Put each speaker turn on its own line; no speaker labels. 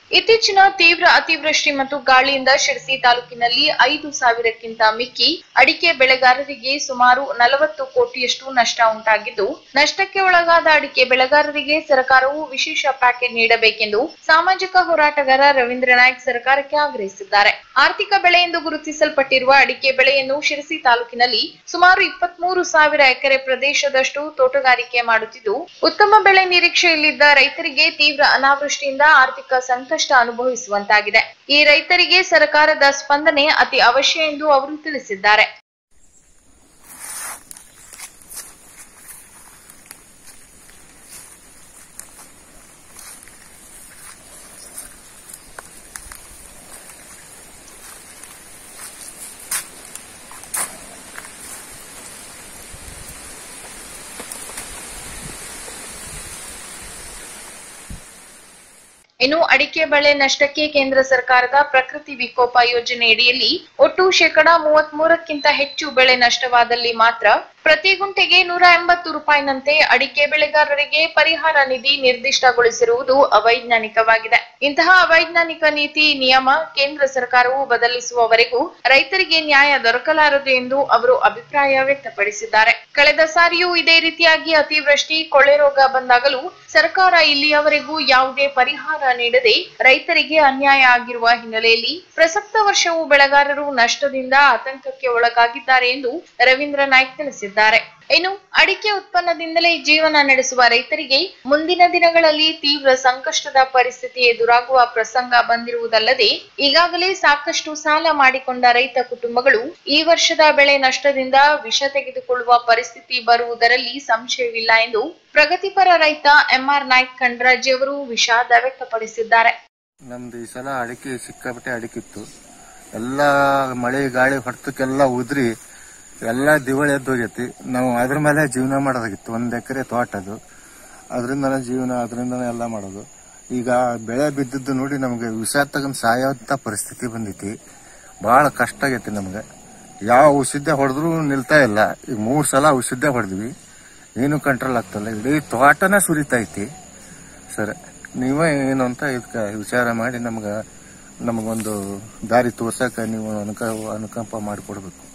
ಇತ್ತೀಚಿನ ತೀವ್ರ ಅತಿವೃಷ್ಟಿ ಮತ್ತು ಗಾಳಿಯಿಂದ ಶಿರಸಿ ತಾಲೂಕಿನಲ್ಲಿ ಐದು ಸಾವಿರಕ್ಕಿಂತ ಮಿಕ್ಕಿ ಅಡಿಕೆ ಬೆಳೆಗಾರರಿಗೆ ಸುಮಾರು ನಲವತ್ತು ಕೋಟಿಯಷ್ಟು ನಷ್ಟ ಉಂಟಾಗಿದ್ದು ನಷ್ಟಕ್ಕೆ ಒಳಗಾದ ಅಡಿಕೆ ಬೆಳೆಗಾರರಿಗೆ ಸರ್ಕಾರವು ವಿಶೇಷ ಪ್ಯಾಕೇಜ್ ನೀಡಬೇಕೆಂದು ಸಾಮಾಜಿಕ ಹೋರಾಟಗಾರ ರವೀಂದ್ರ ನಾಯ್ಕ್ ಸರ್ಕಾರಕ್ಕೆ ಆಗ್ರಹಿಸಿದ್ದಾರೆ ಆರ್ಥಿಕ ಬೆಳೆ ಎಂದು ಗುರುತಿಸಲ್ಪಟ್ಟಿರುವ ಅಡಿಕೆ ಬೆಳೆಯನ್ನು ಶಿರಸಿ ತಾಲೂಕಿನಲ್ಲಿ ಸುಮಾರು ಇಪ್ಪತ್ಮೂರು ಸಾವಿರ ಎಕರೆ ಪ್ರದೇಶದಷ್ಟು ತೋಟಗಾರಿಕೆ ಮಾಡುತ್ತಿದ್ದು ಉತ್ತಮ ಬೆಳೆ ನಿರೀಕ್ಷೆಯಲ್ಲಿದ್ದ ರೈತರಿಗೆ ತೀವ್ರ ಅನಾವೃಷ್ಟಿಯಿಂದ ಆರ್ಥಿಕ ಸಂಕಷ್ಟ ಅನುಭವಿಸುವಂತಾಗಿದೆ ಈ ರೈತರಿಗೆ ಸರ್ಕಾರದ ಸ್ಪಂದನೆ ಅತಿ ಅವಶ್ಯ ಎಂದು ಅವರು ತಿಳಿಸಿದ್ದಾರೆ ಇನ್ನು ಅಡಿಕೆ ಬೆಳೆ ನಷ್ಟಕ್ಕೆ ಕೇಂದ್ರ ಸರ್ಕಾರದ ಪ್ರಕೃತಿ ವಿಕೋಪ ಯೋಜನೆಯಡಿಯಲ್ಲಿ ಒಟ್ಟು ಶೇಕಡಾ ಮೂವತ್ತ್ ಮೂರಕ್ಕಿಂತ ಹೆಚ್ಚು ಬೆಳೆ ನಷ್ಟವಾದಲ್ಲಿ ಮಾತ್ರ ಪ್ರತಿ ಗುಂಟೆಗೆ ನೂರ ಎಂಬತ್ತು ರೂಪಾಯಿನಂತೆ ಅಡಿಕೆ ಬೆಳೆಗಾರರಿಗೆ ಪರಿಹಾರ ನಿಧಿ ನಿರ್ದಿಷ್ಟಗೊಳಿಸಿರುವುದು ಅವೈಜ್ಞಾನಿಕವಾಗಿದೆ ಇಂತಹ ಅವೈಜ್ಞಾನಿಕ ನೀತಿ ನಿಯಮ ಕೇಂದ್ರ ಸರ್ಕಾರವು ಬದಲಿಸುವವರೆಗೂ ರೈತರಿಗೆ ನ್ಯಾಯ ದೊರಕಲಾರದು ಎಂದು ಅವರು ಅಭಿಪ್ರಾಯ ವ್ಯಕ್ತಪಡಿಸಿದ್ದಾರೆ ಕಳೆದ ಸಾರಿಯೂ ಇದೇ ರೀತಿಯಾಗಿ ಅತಿವೃಷ್ಟಿ ಕೊಳೆ ರೋಗ ಬಂದಾಗಲೂ ಸರ್ಕಾರ ಇಲ್ಲಿಯವರೆಗೂ ಯಾವುದೇ ಪರಿಹಾರ ನೀಡದೆ ರೈತರಿಗೆ ಅನ್ಯಾಯ ಆಗಿರುವ ಹಿನ್ನೆಲೆಯಲ್ಲಿ ಪ್ರಸಕ್ತ ವರ್ಷವೂ ಬೆಳೆಗಾರರು ನಷ್ಟದಿಂದ ಆತಂಕಕ್ಕೆ ಒಳಗಾಗಿದ್ದಾರೆ ಎಂದು ರವೀಂದ್ರ ನಾಯ್ಕ್ ತಿಳಿಸಿದ್ದಾರೆ ಇನ್ನು ಅಡಿಕೆ ಉತ್ಪನ್ನದಿಂದಲೇ ಜೀವನ ನಡೆಸುವ ರೈತರಿಗೆ ಮುಂದಿನ ದಿನಗಳಲ್ಲಿ ತೀವ್ರ ಸಂಕಷ್ಟದ ಪರಿಸ್ಥಿತಿ ಎದುರಾಗುವ ಪ್ರಸಂಗ ಬಂದಿರುವುದಲ್ಲದೆ ಈಗಾಗಲೇ ಸಾಕಷ್ಟು ಸಾಲ ಮಾಡಿಕೊಂಡ ರೈತ ಕುಟುಂಬಗಳು ಈ ವರ್ಷದ ಬೆಳೆ ನಷ್ಟದಿಂದ ವಿಷ ತೆಗೆದುಕೊಳ್ಳುವ ಪರಿಸ್ಥಿತಿ ಬರುವುದರಲ್ಲಿ ಸಂಶಯವಿಲ್ಲ ಎಂದು ಪ್ರಗತಿಪರ ರೈತ ಎಂಆರ್ ನಾಯ್ಕ್ ಕಂಡ್ರಾಜ್ ಅವರು ವಿಷಾದ ವ್ಯಕ್ತಪಡಿಸಿದ್ದಾರೆ
ನಮ್ದು ಈ ಸಲ ಅಡಿಕೆ ಸಿಕ್ಕಾಪಟ್ಟೆ ಅಡಿಕಿತ್ತು ಎಲ್ಲ ಮಳೆ ಗಾಳಿ ಹೊಡೆತಕ್ಕೆಲ್ಲ ಉದ್ರಿ ಎಲ್ಲ ದಿವಾಳಿ ಎದ್ದು ಹೋಗೈತಿ ನಾವು ಅದ್ರ ಮೇಲೆ ಜೀವನ ಮಾಡೋದಾಗಿತ್ತು ಒಂದ್ ಎಕರೆ ತೋಟ ಅದು ಅದರಿಂದನೇ ಜೀವನ ಅದರಿಂದನೇ ಎಲ್ಲ ಮಾಡೋದು ಈಗ ಬೆಳೆ ಬಿದ್ದಿದ್ದು ನೋಡಿ ನಮ್ಗೆ ವಿಷ ತಗೊಂಡ್ ಸಾಯೋಂತ ಪರಿಸ್ಥಿತಿ ಬಂದೈತಿ ಬಹಳ ಕಷ್ಟ ಆಗೈತಿ ನಮ್ಗೆ ಯಾವ ಔಷಧ ಹೊಡೆದ್ರು ನಿಲ್ತಾ ಇಲ್ಲ ಈಗ ಮೂರ್ ಸಲ ಔಷಧ ಹೊಡೆದ್ವಿ ಏನು ಕಂಟ್ರೋಲ್ ಆಗ್ತಲ್ಲ ಇಡೀ ತೋಟನೇ ಸುರಿತೈತಿ ಸರ್ ನೀವೇ ಏನು ಅಂತ ಇದಕ್ಕೆ ವಿಚಾರ ಮಾಡಿ ನಮ್ಗೆ ನಮಗೊಂದು ದಾರಿ ತೋರ್ಸಕ್ಕೆ ನೀವು ಅನುಕ ಅನುಕಂಪ ಮಾಡಿಕೊಡ್ಬೇಕು